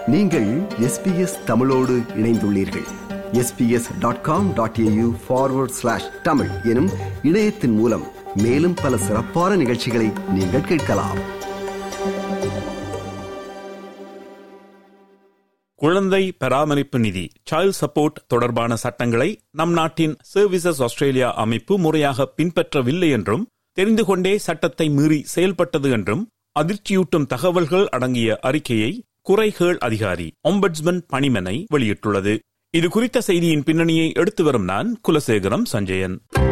நீங்கள் எஸ்பிஎஸ் தமிழோடு இணைந்துள்ளீர்கள் SBS dot com dot AU forward slash Tamil எனும் இணையத்தின் மூலம் மேலும் பல சிறப்பான நிகழ்ச்சிகளை நீங்கள் கேட்கலாம் குழந்தை பராமரிப்பு நிதி சைல்ட் சப்போர்ட் தொடர்பான சட்டங்களை நம் நாட்டின் சர்வீசஸ் ஆஸ்திரேலியா அமைப்பு முறையாக பின்பற்றவில்லை என்றும் தெரிந்து கொண்டே சட்டத்தை மீறி செயல்பட்டது என்றும் அதிர்ச்சியூட்டும் தகவல்கள் அடங்கிய அறிக்கையை குறைகேள் அதிகாரி ஒம்பட்ஸ்மன் பணிமனை வெளியிட்டுள்ளது இது குறித்த செய்தியின் பின்னணியை எடுத்து வரும் நான் குலசேகரம் சஞ்சயன்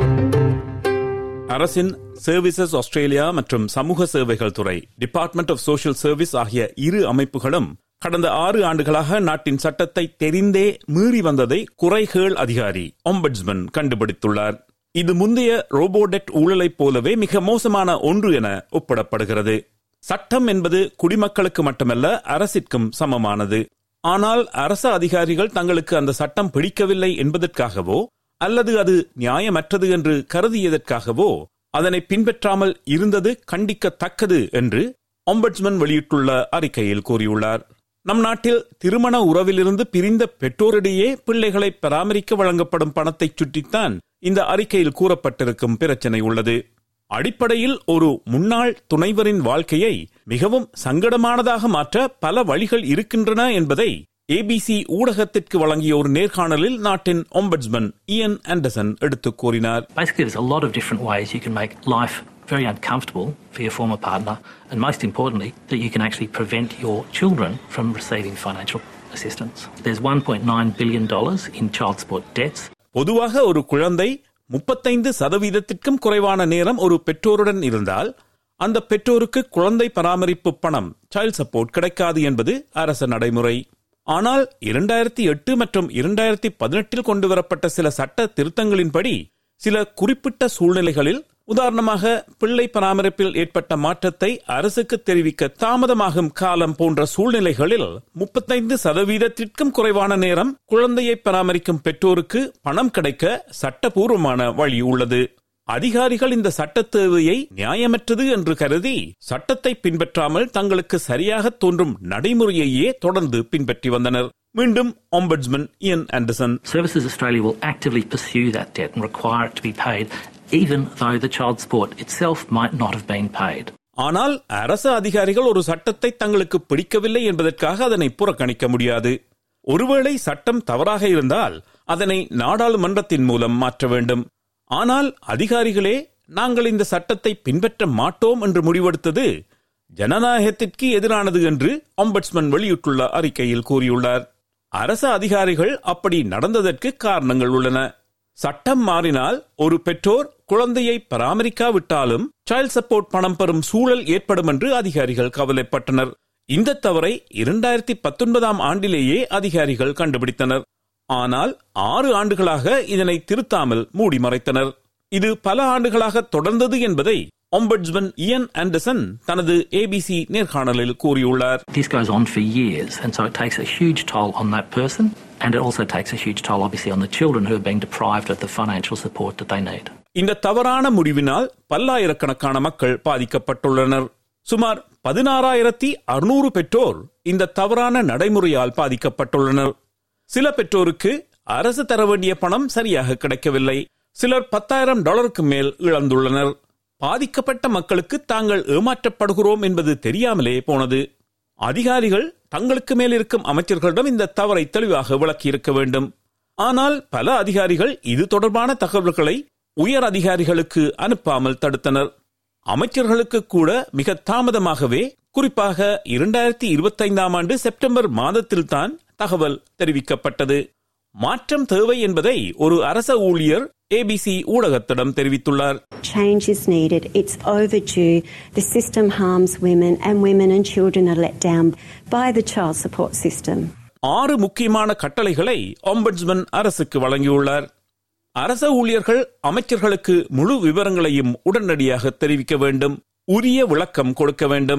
அரசின் சர்வீசஸ் ஆஸ்திரேலியா மற்றும் சமூக சேவைகள் துறை டிபார்ட்மெண்ட் ஆஃப் சோஷியல் சர்வீஸ் ஆகிய இரு அமைப்புகளும் கடந்த ஆறு ஆண்டுகளாக நாட்டின் சட்டத்தை தெரிந்தே மீறி வந்ததை குறைகேள் அதிகாரி ஒம்பட்ஸ்மன் கண்டுபிடித்துள்ளார் இது முந்தைய ரோபோடெட் ஊழலைப் போலவே மிக மோசமான ஒன்று என ஒப்பிடப்படுகிறது சட்டம் என்பது குடிமக்களுக்கு மட்டுமல்ல அரசிற்கும் சமமானது ஆனால் அரச அதிகாரிகள் தங்களுக்கு அந்த சட்டம் பிடிக்கவில்லை என்பதற்காகவோ அல்லது அது நியாயமற்றது என்று கருதியதற்காகவோ அதனை பின்பற்றாமல் இருந்தது கண்டிக்கத்தக்கது என்று ஒம்பட்ஸ்மன் வெளியிட்டுள்ள அறிக்கையில் கூறியுள்ளார் நம் நாட்டில் திருமண உறவிலிருந்து பிரிந்த பெற்றோரிடையே பிள்ளைகளை பராமரிக்க வழங்கப்படும் பணத்தை சுற்றித்தான் இந்த அறிக்கையில் கூறப்பட்டிருக்கும் பிரச்சனை உள்ளது அடிப்படையில் ஒரு முன்னாள் துணைவரின் வாழ்க்கையை மிகவும் சங்கடமானதாக மாற்ற பல வழிகள் இருக்கின்றன என்பதை ஏபிசி ஊடகத்திற்கு வழங்கிய ஒரு நேர்காணலில் நாட்டின் ஒம்பட்ஸ்மன் இயன் ஆண்டர்சன் எடுத்துக் கூறினார் Basically, there's a lot of different ways you can make life very uncomfortable for your former partner, and most importantly, that you can actually prevent your children from receiving financial assistance. There's $1.9 billion in child support debts. பொதுவாக ஒரு குழந்தை முப்பத்தைந்து சதவீதத்திற்கும் குறைவான நேரம் ஒரு பெற்றோருடன் இருந்தால் அந்த பெற்றோருக்கு குழந்தை பராமரிப்பு பணம் சைல்ட் சப்போர்ட் கிடைக்காது என்பது அரச நடைமுறை ஆனால் இரண்டாயிரத்தி எட்டு மற்றும் இரண்டாயிரத்தி பதினெட்டில் கொண்டுவரப்பட்ட சில சட்ட திருத்தங்களின்படி சில குறிப்பிட்ட சூழ்நிலைகளில் உதாரணமாக பிள்ளை பராமரிப்பில் ஏற்பட்ட மாற்றத்தை அரசுக்கு தெரிவிக்க தாமதமாகும் காலம் போன்ற சூழ்நிலைகளில் முப்பத்தைந்து சதவீதத்திற்கும் குறைவான நேரம் குழந்தையை பராமரிக்கும் பெற்றோருக்கு பணம் கிடைக்க சட்டபூர்வமான வழி உள்ளது அதிகாரிகள் இந்த சட்ட தேவையை நியாயமற்றது என்று கருதி சட்டத்தை பின்பற்றாமல் தங்களுக்கு சரியாக தோன்றும் நடைமுறையையே தொடர்ந்து பின்பற்றி வந்தனர் மீண்டும் ombudsman Ian Anderson Services Australia will actively pursue that debt and require it to be paid, even though the child support itself might not have been paid. ஆனால் அரசு அதிகாரிகள் ஒரு சட்டத்தை தங்களுக்கு பிடிக்கவில்லை என்பதற்காக அதனை புறக்கணிக்க முடியாது ஒருவேளை சட்டம் தவறாக இருந்தால் அதனை நாடாளுமன்றத்தின் மூலம் மாற்ற வேண்டும் ஆனால் அதிகாரிகளே நாங்கள் இந்த சட்டத்தை பின்பற்ற மாட்டோம் என்று முடிவெடுத்தது ஜனநாயகத்திற்கு எதிரானது என்று ஒம்பட்ஸ்மன் வெளியிட்டுள்ள அறிக்கையில் கூறியுள்ளார் அரச அதிகாரிகள் அப்படி நடந்ததற்கு காரணங்கள் உள்ளன சட்டம் மாறினால் ஒரு பெற்றோர் குழந்தையை பராமரிக்காவிட்டாலும் சைல்ட் சப்போர்ட் பணம் பெறும் சூழல் ஏற்படும் என்று அதிகாரிகள் கவலைப்பட்டனர் இந்த தவறை இரண்டாயிரத்தி பத்தொன்பதாம் ஆண்டிலேயே அதிகாரிகள் கண்டுபிடித்தனர் ஆனால் ஆறு ஆண்டுகளாக இதனை திருத்தாமல் மூடி மறைத்தனர் இது பல ஆண்டுகளாக தொடர்ந்தது என்பதை ஒம்பட்ஸ்மன் இயன் ஆண்டர்சன் தனது ஏபிசி நேர்காணலில் கூறியுள்ளார் This goes on for years, and so it takes a huge toll on that person, and it also takes a huge toll, obviously, on the children who are being deprived of the financial support that they need. இந்த தவறான முடிவினால் பல்லாயிரக்கணக்கான மக்கள் பாதிக்கப்பட்டுள்ளனர் சுமார் பதினாறாயிரத்தி அறுநூறு பெற்றோர் இந்த தவறான நடைமுறையால் பாதிக்கப்பட்டுள்ளனர் சில பெற்றோருக்கு அரசு தர வேண்டிய பணம் சரியாக கிடைக்கவில்லை சிலர் பத்தாயிரம் டாலருக்கு மேல் இழந்துள்ளனர் பாதிக்கப்பட்ட மக்களுக்கு தாங்கள் ஏமாற்றப்படுகிறோம் என்பது தெரியாமலே போனது அதிகாரிகள் தங்களுக்கு மேல் இருக்கும் அமைச்சர்களிடம் இந்த தவறை தெளிவாக விளக்கியிருக்க வேண்டும் ஆனால் பல அதிகாரிகள் இது தொடர்பான தகவல்களை உயர் அதிகாரிகளுக்கு அனுப்பாமல் தடுத்தனர் அமைச்சர்களுக்கு கூட மிக தாமதமாகவே குறிப்பாக இரண்டாயிரத்தி இருபத்தைந்தாம் ஆண்டு செப்டம்பர் மாதத்தில்தான் தகவல் தெரிவிக்கப்பட்டது மாற்றம் தேவை என்பதை ஒரு அரச ஊழியர் ஏபிசி ஊடகத்திடம் தெரிவித்துள்ளார் Change is needed. It's overdue. The system harms women, and women and children are let down by the child support system. ஆறு முக்கியமான கட்டளைகளை ஒம்பட்ஸ்மன் அரசுக்கு வழங்கியுள்ளார் அரச ஊழியர்கள் அமைச்சர்களுக்கு முழு விவரங்களையும் உடனடியாக தெரிவிக்க வேண்டும் உரிய விளக்கம் கொடுக்க வேண்டும்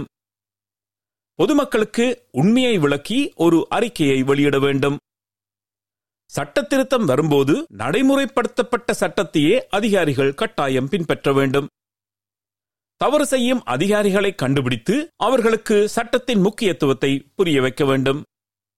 பொதுமக்களுக்கு உண்மையை விளக்கி ஒரு அறிக்கையை வெளியிட வேண்டும் சட்ட திருத்தம் வரும்போது நடைமுறைப்படுத்தப்பட்ட சட்டத்தையே அதிகாரிகள் கட்டாயம் பின்பற்ற வேண்டும் தவறு செய்யும் அதிகாரிகளை கண்டுபிடித்து அவர்களுக்கு சட்டத்தின் முக்கியத்துவத்தை புரிய வைக்க வேண்டும்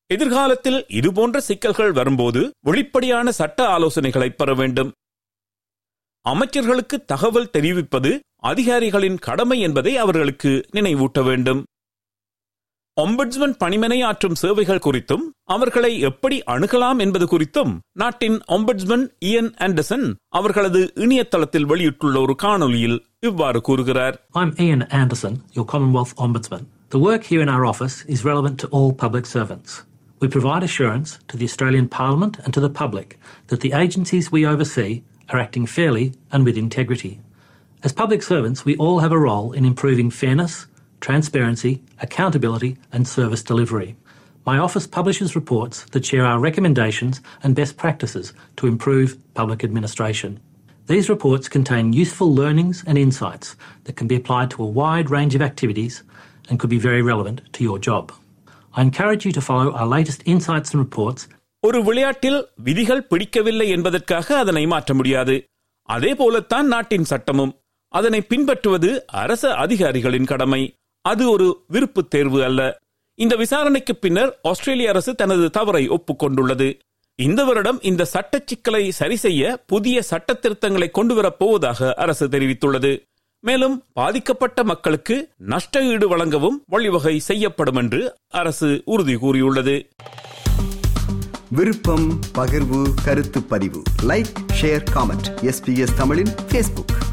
எதிர்காலத்தில் இதுபோன்ற சிக்கல்கள் வரும்போது வெளிப்படையான சட்ட ஆலோசனைகளை பெற வேண்டும் அமைச்சர்களுக்கு தகவல் தெரிவிப்பது அதிகாரிகளின் கடமை என்பதை அவர்களுக்கு நினைவூட்ட வேண்டும் ஒம்பட்ஸ்மன் பணிமனை ஆற்றும் சேவைகள் குறித்தும் அவர்களை எப்படி அணுகலாம் என்பது குறித்தும் நாட்டின் ஒம்பட்ஸ்மன் இயன் ஆண்டர்சன் அவர்களது இணையதளத்தில் வெளியிட்டுள்ள ஒரு காணொலியில் இவ்வாறு கூறுகிறார் I'm Ian Anderson, your Commonwealth Ombudsman. The work here in our office is relevant to all public servants. We provide assurance to the Australian Parliament and to the public that the agencies we oversee are acting fairly and with integrity. As public servants, we all have a role in improving fairness, transparency, accountability, and service delivery. My office publishes reports that share our recommendations and best practices to improve public administration. These reports contain useful learnings and insights that can be applied to a wide range of activities and could be very relevant to your job. I encourage you to follow our latest insights and reports ஒரு விளையாட்டில் விதிகள் பிடிக்கவில்லை என்பதற்காக அதனை மாற்ற முடியாது அதே போலத்தான் நாட்டின் சட்டமும் அதனை பின்பற்றுவது அரச அதிகாரிகளின் கடமை அது ஒரு விருப்பு தேர்வு அல்ல இந்த விசாரணைக்கு பின்னர் ஆஸ்திரேலிய அரசு தனது தவறை ஒப்புக்கொண்டுள்ளது இந்த வருடம் இந்த சட்ட சிக்கலை சரி செய்ய புதிய சட்ட திருத்தங்களை கொண்டுவரப் போவதாக அரசு தெரிவித்துள்ளது மேலும் பாதிக்கப்பட்ட மக்களுக்கு நஷ்ட ஈடு வழங்கவும் வழிவகை செய்யப்படும் என்று அரசு உறுதி கூறியுள்ளது விருப்பம் பகிர்வு கருத்து பதிவு லைக் ஷேர் காமெண்ட் எஸ்பிஎஸ் தமிழின் ஃபேஸ்புக்